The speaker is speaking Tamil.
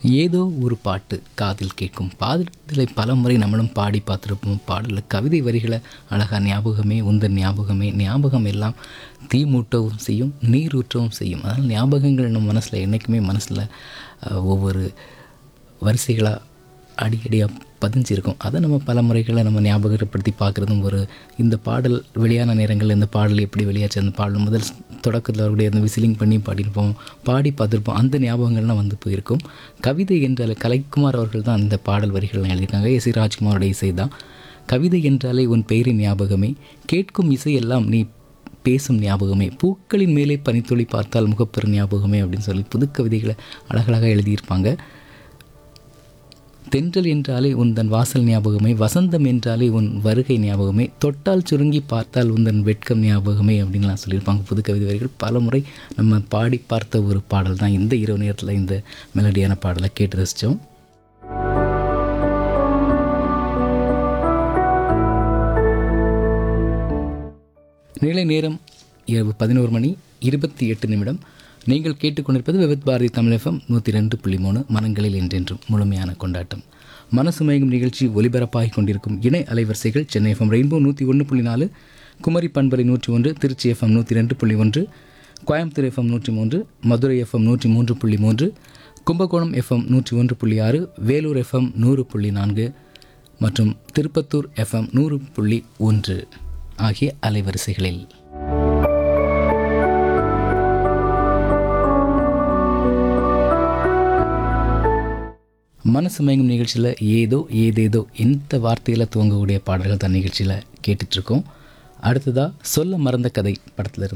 ஏதோ ஒரு பாட்டு காதில் கேட்கும் பாடலை பல முறை நம்மளும் பாடி பார்த்துருப்போம் பாடலில் கவிதை வரிகளை அழகா ஞாபகமே உந்தன் ஞாபகமே ஞாபகம் எல்லாம் தீ மூட்டவும் செய்யும் நீர் ஊற்றவும் செய்யும் அதனால் ஞாபகங்கள் நம்ம மனசில் என்றைக்குமே மனசில் ஒவ்வொரு வரிசைகளாக அடிக்கடியாக பதிஞ்சிருக்கும் அதை நம்ம பல முறைகளை நம்ம ஞாபகப்படுத்தி பார்க்குறதும் ஒரு இந்த பாடல் வெளியான நேரங்களில் இந்த பாடல் எப்படி வெளியாச்சு அந்த பாடல் முதல் தொடக்கத்தில் அவருடைய அந்த விசிலிங் பண்ணி பாடியிருப்போம் பாடி பார்த்துருப்போம் அந்த ஞாபகங்கள்லாம் வந்து போயிருக்கும் கவிதை என்றாலே கலைக்குமார் அவர்கள் தான் அந்த பாடல் வரிகள்லாம் எழுதியிருக்காங்க எஸ் சி ராஜ்குமாரோட இசை தான் கவிதை என்றாலே உன் பெயரின் ஞாபகமே கேட்கும் இசையெல்லாம் நீ பேசும் ஞாபகமே பூக்களின் மேலே பனித்துளி பார்த்தால் முகப்பெரு ஞாபகமே அப்படின்னு சொல்லி புது கவிதைகளை அழகழகாக எழுதியிருப்பாங்க தென்றல் என்றாலே உந்தன் வாசல் ஞாபகமே வசந்தம் என்றாலே உன் வருகை ஞாபகமே தொட்டால் சுருங்கி பார்த்தால் உந்தன் வெட்கம் ஞாபகமே அப்படின்லாம் சொல்லியிருப்பாங்க புது கவிதை வரிகள் பல முறை நம்ம பாடி பார்த்த ஒரு பாடல் தான் இந்த இரவு நேரத்தில் இந்த மெலடியான பாடலை கேட்டு ரசித்தோம் நிலை நேரம் இரவு பதினோரு மணி இருபத்தி எட்டு நிமிடம் நீங்கள் கேட்டுக்கொண்டிருப்பது விவித் பாரதி தமிழ் எஃப்எம் நூற்றி ரெண்டு புள்ளி மூணு மனங்களில் என்றென்றும் முழுமையான கொண்டாட்டம் மனசு மயங்கும் நிகழ்ச்சி ஒலிபரப்பாகி கொண்டிருக்கும் இணை அலைவரிசைகள் சென்னை எஃப்எம் ரெயின்போ நூற்றி ஒன்று புள்ளி நாலு குமரி பண்பலை நூற்றி ஒன்று திருச்சி எஃப்எம் நூற்றி ரெண்டு புள்ளி ஒன்று கோயம்புத்தூர் எஃப்எம் நூற்றி மூன்று மதுரை எஃப்எம் நூற்றி மூன்று புள்ளி மூன்று கும்பகோணம் எஃப்எம் நூற்றி ஒன்று புள்ளி ஆறு வேலூர் எஃப்எம் நூறு புள்ளி நான்கு மற்றும் திருப்பத்தூர் எஃப்எம் நூறு புள்ளி ஒன்று ஆகிய அலைவரிசைகளில் மனசு மயங்கும் நிகழ்ச்சியில் ஏதோ ஏதேதோ எந்த வார்த்தையில் துவங்கக்கூடிய பாடல்கள் தான் நிகழ்ச்சியில் கேட்டுட்ருக்கோம் அடுத்ததாக சொல்ல மறந்த கதை படத்தில் இருந்து